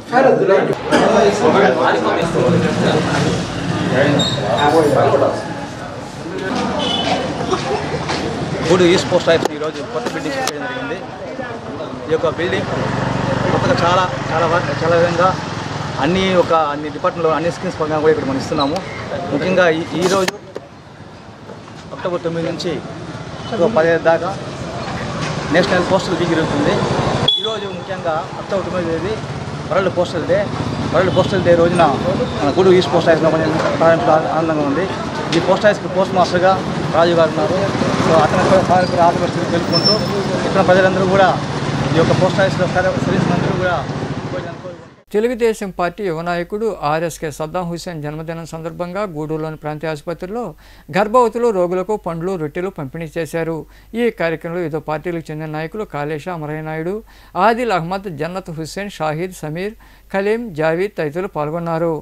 [SPEAKER 22] గూడు ఈస్ట్ పోస్ట్ ఆఫీస్ ఈరోజు కొత్త బిల్డింగ్ చేయడం జరిగింది ఈ యొక్క బిల్డింగ్ కొత్తగా చాలా చాలా వ- చాలా విధంగా అన్ని ఒక అన్ని డిపార్ట్మెంట్లో అన్ని స్కీమ్స్ పరంగా కూడా ఇక్కడ మనం ఇస్తున్నాము ముఖ్యంగా ఈ ఈరోజు అక్టోబర్ తొమ్మిది నుంచి అక్టోబర్ పదిహేను దాకా నేషనల్ పోస్టల్ వీక్ జరుగుతుంది ఈరోజు ముఖ్యంగా అక్టోబర్ తొమ్మిది తేదీ world postal day world postal day రోజున మన గూడు ఈస్ట్ పోస్ట్ ఆఫీస్లో పని ప్రారంభించడం ఆనందంగా ఉంది ఈ పోస్ట్ ఆఫీస్కి పోస్ట్ మాస్టర్గా రాజు గారు ఉన్నారు సో అతని కార్యక్రమ ఆపరిస్థితి తెలుపుకుంటూ ఇక్కడ ప్రజలందరూ కూడా ఈ యొక్క పోస్ట్ ఆఫీస్లో సర్వీస్ అందరూ కూడా
[SPEAKER 1] తెలుగుదేశం పార్టీ యువ నాయకుడు ఆర్ఎస్కే సద్దాం హుసేన్ జన్మదినం సందర్భంగా గూడూరులోని ప్రాంతీయ ఆసుపత్రిలో గర్భవతులు రోగులకు పండ్లు రొట్టెలు పంపిణీ చేశారు ఈ కార్యక్రమంలో వివిధ పార్టీలకు చెందిన నాయకులు కాళేశ అమరయ్య నాయుడు ఆదిల్ అహ్మద్ జన్నత్ హుస్సేన్ షాహిద్ సమీర్ కలీం జావీద్ తదితరులు పాల్గొన్నారు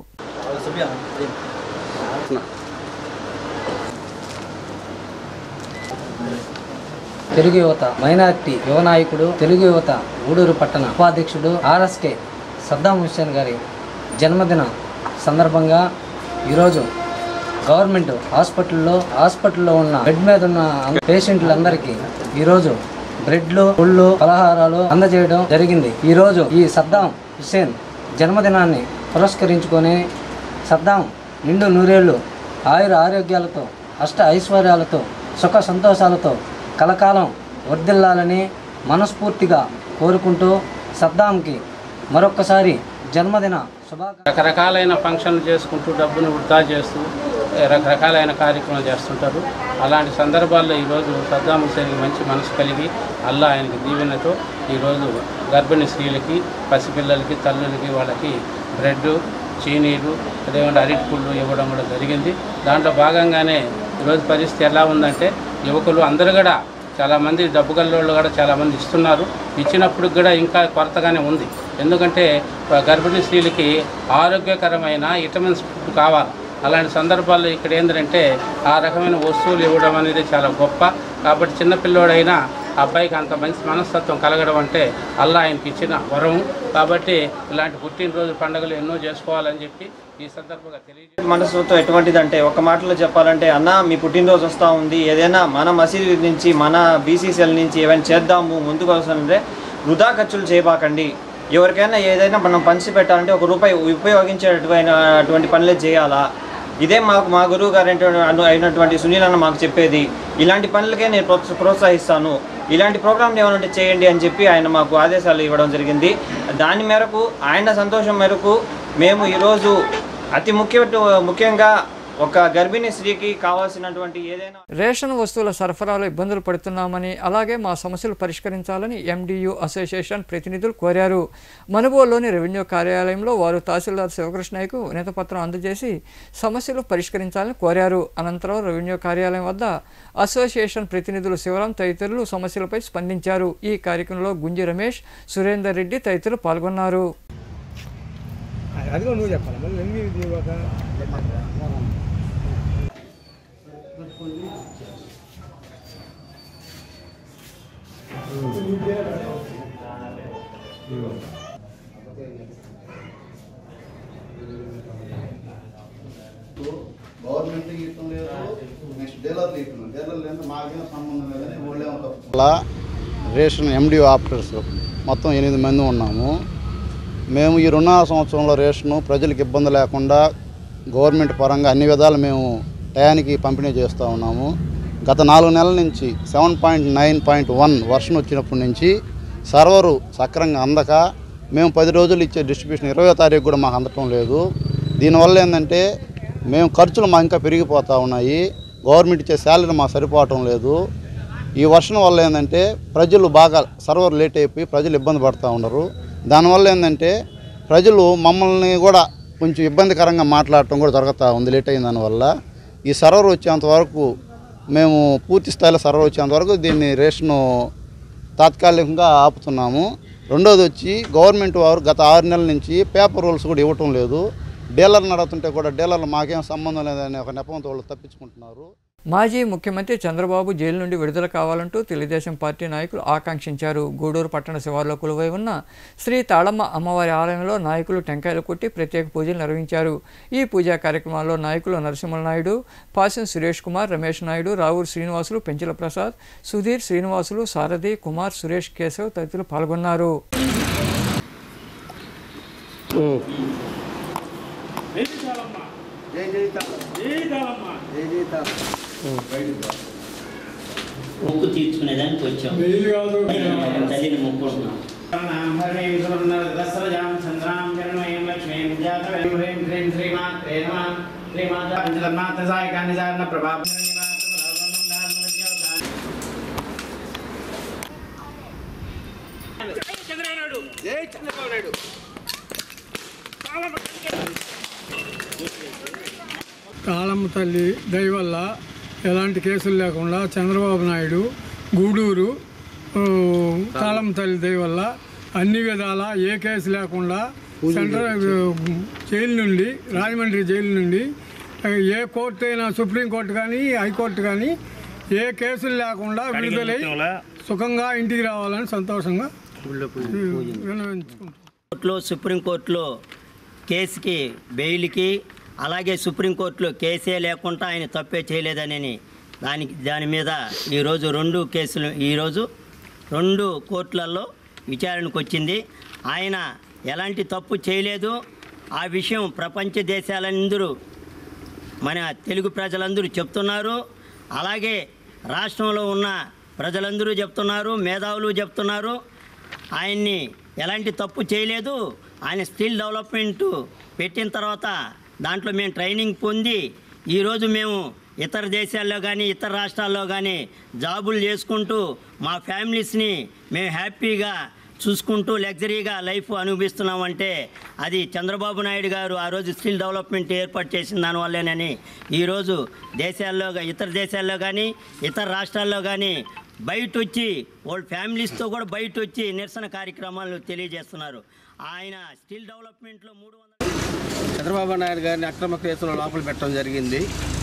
[SPEAKER 23] తెలుగు యువత మైనారిటీ యువ నాయకుడు తెలుగు యువత గూడూరు పట్టణ ఉపాధ్యక్షుడు ఆర్ఎస్కే సద్దాం హుస్సేన్ గారి జన్మదిన సందర్భంగా ఈరోజు గవర్నమెంట్ హాస్పిటల్లో హాస్పిటల్లో ఉన్న బెడ్ మీద ఉన్న పేషెంట్లందరికీ ఈరోజు బ్రెడ్లు పుళ్ళు పలహారాలు అందజేయడం జరిగింది ఈరోజు ఈ సద్దాం హుస్సేన్ జన్మదినాన్ని పురస్కరించుకొని సద్దాం నిండు నూరేళ్లు ఆయుర ఆరోగ్యాలతో అష్ట ఐశ్వర్యాలతో సుఖ సంతోషాలతో కలకాలం వర్ధిల్లాలని మనస్ఫూర్తిగా కోరుకుంటూ సద్దాంకి మరొక్కసారి జన్మదిన శుభాకాంక్షలు
[SPEAKER 24] రకరకాలైన ఫంక్షన్లు చేసుకుంటూ డబ్బును వృధా చేస్తూ ఏ, రకరకాలైన కార్యక్రమాలు చేస్తుంటారు అలాంటి సందర్భాల్లో ఈరోజు సద్దాం హుసేన్కి మంచి మనసు కలిగి అల్లా ఆయనకి దీవెనతో ఈరోజు గర్భిణీ స్త్రీలకి పసిపిల్లలకి తల్లులకి వాళ్ళకి బ్రెడ్ చీనీలు అదేవిధంగా అరటిపుళ్ళు ఇవ్వడం కూడా జరిగింది దాంట్లో భాగంగానే ఈరోజు పరిస్థితి ఎలా ఉందంటే యువకులు అందరూ కూడా చాలామంది డబ్బు గల్లోళ్ళు కూడా చాలామంది ఇస్తున్నారు ఇచ్చినప్పుడు కూడా ఇంకా కొరతగానే ఉంది ఎందుకంటే గర్భిణీ స్త్రీలకి ఆరోగ్యకరమైన విటమిన్స్ ఫుడ్ కావాలి అలాంటి సందర్భాల్లో ఇక్కడ ఏంటంటే ఆ రకమైన వస్తువులు ఇవ్వడం అనేది చాలా గొప్ప కాబట్టి చిన్నపిల్లోడైనా అబ్బాయికి అంత మంచి మనస్తత్వం కలగడం అంటే అల్లా ఆయనకి ఇచ్చిన వరం కాబట్టి ఇలాంటి పుట్టినరోజు పండుగలు ఎన్నో చేసుకోవాలని చెప్పి ఈ సందర్భంగా తెలియజే
[SPEAKER 25] మనసుతో ఎటువంటిదంటే ఒక మాటలో చెప్పాలంటే అన్న మీ పుట్టినరోజు వస్తూ ఉంది ఏదైనా మన మసీదు నుంచి మన బీసీసీఎల్ నుంచి ఏమైనా చేద్దాము ముందుకు వస్తుందంటే వృధా ఖర్చులు చేయబాకండి ఎవరికైనా ఏదైనా మనం పంచి పెట్టాలంటే ఒక రూపాయి ఉపయోగించేటటువంటి అటువంటి పనులే చేయాలా ఇదే మాకు మా గురువు గారు అయినటువంటి- అయినటువంటి సునీల్ అన్న మాకు చెప్పేది ఇలాంటి పనులకే నేను ప్రోత్స- ప్రోత్సహిస్తాను ఇలాంటి ప్రోగ్రాంలు ఏమైనా ఉంటే చేయండి అని చెప్పి ఆయన మాకు ఆదేశాలు ఇవ్వడం జరిగింది దాని మేరకు ఆయన సంతోషం మేరకు మేము ఈరోజు అతి ముఖ్య ముఖ్యంగా ఒక గర్భిణీ స్త్రీకి కావాల్సినటువంటి ఏదైనా
[SPEAKER 1] రేషన్ వస్తువుల సరఫరాలో ఇబ్బందులు పడుతున్నామని అలాగే మా సమస్యలు పరిష్కరించాలని ఎండియు అసోసియేషన్ ప్రతినిధులు కోరారు మనుబోలులోని రెవెన్యూ కార్యాలయంలో వారు తహసీల్దార్ శివకృష్ణయ్యకు వినతిపత్రం అందజేసి సమస్యలు పరిష్కరించాలని కోరారు అనంతరం రెవెన్యూ కార్యాలయం వద్ద అసోసియేషన్ ప్రతినిధులు శివరాం తదితరులు సమస్యలపై స్పందించారు ఈ కార్యక్రమంలో గుంజి రమేష్ సురేందర్ రెడ్డి తదితరులు పాల్గొన్నారు
[SPEAKER 26] అదిగో నువ్వు చెప్పాలి మళ్ళీ ఎన్ని ఇది ఒక
[SPEAKER 27] గవర్నమెంట్ ఇవ్వటం లేదు నెక్స్ట్ డీలర్లు ఇస్తున్నాం డీలర్లు ఎంత మాకేం సంబంధం లేదని వాళ్ళే ఒక
[SPEAKER 28] అలా రేషన్ ఎండిఓ ఆపరేటర్స్ మొత్తం ఎనిమిది మంది ఉన్నాము మేము ఈ రెండున్నర సంవత్సరంలో రేషను ప్రజలకు ఇబ్బంది లేకుండా గవర్నమెంట్ పరంగా అన్ని విధాలు మేము టయానికి పంపిణీ చేస్తూ ఉన్నాము గత నాలుగు నెలల నుంచి seven point nine point one వర్షం వచ్చినప్పటి నుంచి సర్వరు సక్రంగా అందక మేము పది రోజులు ఇచ్చే డిస్ట్రిబ్యూషన్ ఇరవై తారీఖు కూడా మాకు అందటం లేదు దీనివల్ల ఏంటంటే మేము ఖర్చులు మాకు ఇంకా పెరిగిపోతూ ఉన్నాయి గవర్నమెంట్ ఇచ్చే శాలరీ మాకు సరిపోవటం లేదు ఈ వర్షం వల్ల ఏంటంటే ప్రజలు బాగా సర్వర్ లేట్ అయిపోయి ప్రజలు ఇబ్బంది పడుతూ ఉన్నారు దానివల్ల ఏంటంటే ప్రజలు మమ్మల్ని కూడా కొంచెం ఇబ్బందికరంగా మాట్లాడటం కూడా జరుగుతూ ఉంది లేట్ అయిన దానివల్ల ఈ సర్వర్ వచ్చేంత వరకు మేము పూర్తి స్థాయిలో సర్వర్ వచ్చేంత వరకు దీన్ని రేషను తాత్కాలికంగా ఆపుతున్నాము రెండోది వచ్చి గవర్నమెంట్ వారు గత ఆరు నెలల నుంచి పేపర్ రూల్స్ కూడా ఇవ్వటం లేదు డీలర్ని అడుగుతుంటే కూడా డీలర్లు మాకేం సంబంధం లేదనే ఒక నెపంతో వాళ్ళు తప్పించుకుంటున్నారు
[SPEAKER 1] మాజీ ముఖ్యమంత్రి చంద్రబాబు జైలు నుండి విడుదల కావాలంటూ తెలుగుదేశం పార్టీ నాయకులు ఆకాంక్షించారు గూడూరు పట్టణ శివార్లో కొలువై ఉన్న శ్రీ తాళమ్మ అమ్మవారి ఆలయంలో నాయకులు టెంకాయలు కొట్టి ప్రత్యేక పూజలు నిర్వహించారు ఈ పూజా కార్యక్రమాల్లో నాయకులు నరసింహ నాయుడు పాసం సురేష్ కుమార్ రమేష్ నాయుడు రావూరు శ్రీనివాసులు పెంచుల ప్రసాద్ సుధీర్ శ్రీనివాసులు సారథి కుమార్ సురేష్ కేశవ్ తదితరులు పాల్గొన్నారు
[SPEAKER 2] మొక్కు తీర్చుకునేదానికి వచ్చాం తల్లిని మొక్కుంటున్నాం
[SPEAKER 3] జై చంద్రబాబు నాయుడు
[SPEAKER 4] కాళమ్మ తల్లి దయ వల్ల ఎలాంటి కేసులు లేకుండా చంద్రబాబు నాయుడు గూడూరు ఆ, కాళమ్మ తల్లి దయ వల్ల అన్ని విధాల ఏ కేసు లేకుండా సెంట్రల్ ఆ, జైలు నుండి రాజమండ్రి జైలు నుండి ఆ, ఏ కోర్టు అయినా సుప్రీంకోర్టు కానీ హైకోర్టు కానీ ఏ కేసులు లేకుండా విడుదలై సుఖంగా ఇంటికి రావాలని సంతోషంగా విన్నవించుకుంటున్నాను
[SPEAKER 2] కోర్టులో సుప్రీంకోర్టులో కేసుకి బెయిల్కి అలాగే సుప్రీంకోర్టులో కేసే లేకుండా ఆయన తప్పే చేయలేదని దానికి దాని మీద ఈరోజు రెండు కేసులు ఈరోజు రెండు కోర్టులలో విచారణకు వచ్చింది ఆయన ఎలాంటి తప్పు చేయలేదు ఆ విషయం ప్రపంచ దేశాలందరూ మన తెలుగు ప్రజలందరూ చెప్తున్నారు అలాగే రాష్ట్రంలో ఉన్న ప్రజలందరూ చెప్తున్నారు మేధావులు చెప్తున్నారు ఆయన్ని ఎలాంటి తప్పు చేయలేదు ఆయన స్కిల్ డెవలప్మెంట్ పెట్టిన తర్వాత దాంట్లో మేము ట్రైనింగ్ పొంది ఈరోజు మేము ఇతర దేశాల్లో కానీ ఇతర రాష్ట్రాల్లో కానీ జాబులు చేసుకుంటూ మా ఫ్యామిలీస్ని మేము హ్యాపీగా చూసుకుంటూ లగ్జరీగా లైఫ్ అనుభవిస్తున్నామంటే అది చంద్రబాబు నాయుడు గారు ఆ రోజు స్కిల్ డెవలప్మెంట్ ఏర్పాటు చేసిన దానివల్లేనని ఈరోజు దేశాల్లో గా- ఇతర దేశాల్లో కానీ ఇతర రాష్ట్రాల్లో కానీ బయట వచ్చి వాళ్ళ ఫ్యామిలీస్తో కూడా బయట వచ్చి నిరసన కార్యక్రమాలు తెలియజేస్తున్నారు ఆయన స్కిల్ డెవలప్మెంట్లో మూడు
[SPEAKER 5] చంద్రబాబు నాయుడు గారిని అక్రమ కేసులో లోపల పెట్టడం జరిగింది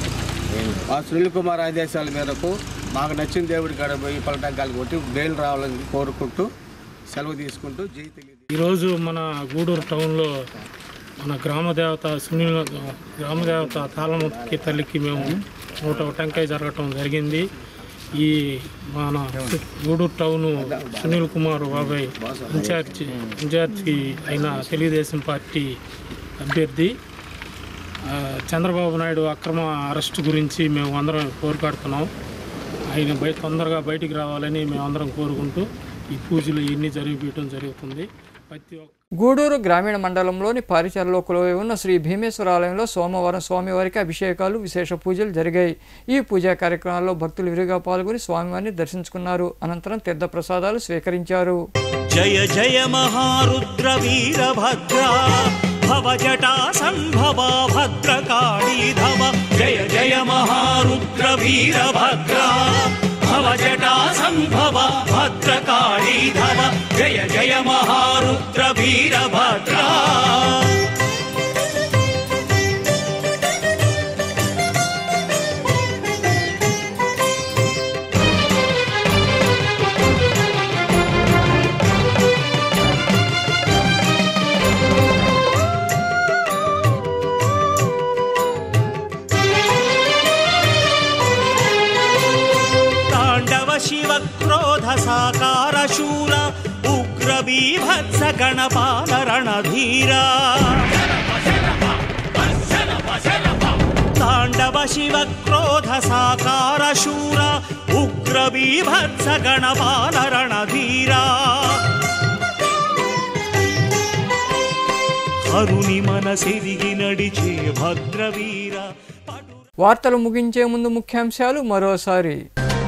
[SPEAKER 5] ఆ సునీల్ కుమార్ ఆదేశాల మేరకు మాకు నచ్చిన దేవుడి కాడ పోయి పలటంకాలు కొట్టి బెయిల్ రావాలని కోరుకుంటూ సెలవు తీసుకుంటూ జై తెలియదు
[SPEAKER 6] ఈరోజు మన గూడూరు టౌన్లో మన గ్రామ దేవత సునీల గ్రామ దేవత తాళముఖి తల్లికి మేము నూట ఒక టెంకాయ జరగటం జరిగింది ఈ మన గూడూరు టౌన్ సునీల్ కుమార్ బాబాయ్ ఇన్ఛార్జి ఇన్ఛార్జి అయిన తెలుగుదేశం పార్టీ అభ్యర్థి ఆ, చంద్రబాబు నాయుడు అక్రమ అరెస్ట్ గురించి మేము అందరం కోరుకాడుతున్నాం ఆయన బయ తొందరగా బయటికి రావాలని మేము అందరం కోరుకుంటూ ఈ పూజలు ఇవన్నీ జరిగిపోయటం జరుగుతుంది ప్రతి ఒక్క
[SPEAKER 1] గూడూరు గ్రామీణ మండలంలోని పారిచర్లో కొలువై ఉన్న శ్రీ భీమేశ్వర ఆలయంలో సోమవారం స్వామివారికి అభిషేకాలు విశేష పూజలు జరిగాయి ఈ పూజా కార్యక్రమాల్లో భక్తులు విరిగా పాల్గొని స్వామివారిని దర్శించుకున్నారు అనంతరం తీర్థప్రసాదాలు స్వీకరించారు
[SPEAKER 7] జయ జయ మహారుద్ర వీరభద్ర భవ జటా సంభవ భద్రకాళీ ధవ జయ జయ మహారుద్ర వీరభద్ర భవ జటా సంభవ భద్రకాళీ ధవ జయ జయ మహారుద్ర వీరభద్ర తాండవ శివ క్రోధ సాకార శూర ఉగ్ర బీభత్స గణపాల రణధీరా తాండవ శివ క్రోధ సాకార శూర ఉగ్ర బీభత్స గణపాల రణధీరా హరుని మనసెరిగి నడిచే భద్రవీర
[SPEAKER 1] వార్తలు ముగించే ముందు ముఖ్యాంశాలు మరోసారి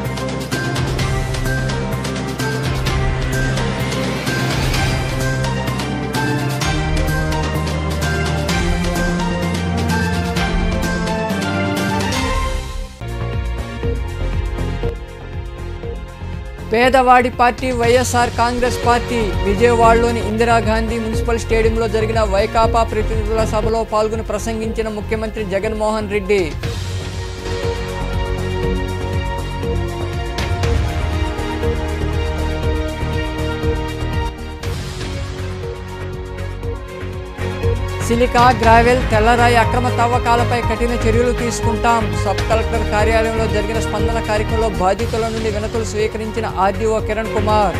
[SPEAKER 1] పేదవాడి పార్టీ వైఎస్ఆర్ కాంగ్రెస్ పార్టీ విజయవాడలోని ఇందిరాగాంధీ మున్సిపల్ స్టేడియంలో జరిగిన వైకాపా ప్రతినిధుల సభలో పాల్గొని ప్రసంగించిన ముఖ్యమంత్రి జగన్మోహన్ రెడ్డి సిలికా గ్రావెల్ తెల్లరాయి అక్రమ తవ్వకాలపై కఠిన చర్యలు తీసుకుంటాం సబ్ కలెక్టర్ కార్యాలయంలో జరిగిన స్పందన కార్యక్రమంలో బాధితుల నుండి వినతులు స్వీకరించిన ఆర్డీఓ కిరణ్ కుమార్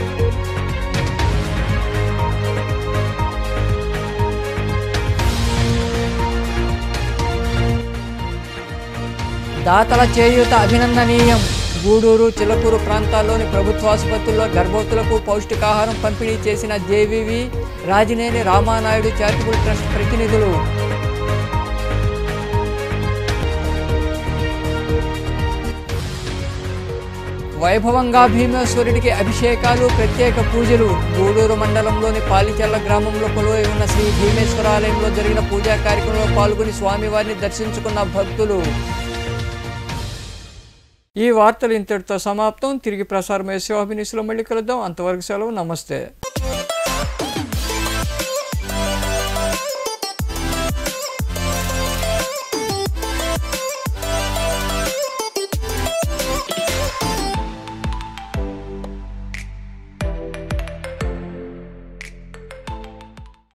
[SPEAKER 1] దాతల చేయూత అభినందనీయం గూడూరు చిలకూరు ప్రాంతాల్లోని ప్రభుత్వాసుపత్రుల్లో గర్భవతులకు పౌష్టికాహారం పంపిణీ చేసిన JVV Rajineni Ramanaidu charitable trust ప్రతినిధులు వైభవంగా భీమేశ్వరుడికి అభిషేకాలు ప్రత్యేక పూజలు గూడూరు మండలంలోని పాలిచెల్ల గ్రామంలో కొలువై ఉన్న శ్రీ భీమేశ్వర ఆలయంలో జరిగిన పూజా కార్యక్రమంలో పాల్గొని స్వామివారిని దర్శించుకున్న భక్తులు ఈ వార్తలు ఇంతటితో సమాప్తం తిరిగి ప్రసారం వేసే అభినిసులో మళ్ళీ కలుద్దాం అంతవరకు సెలవు నమస్తే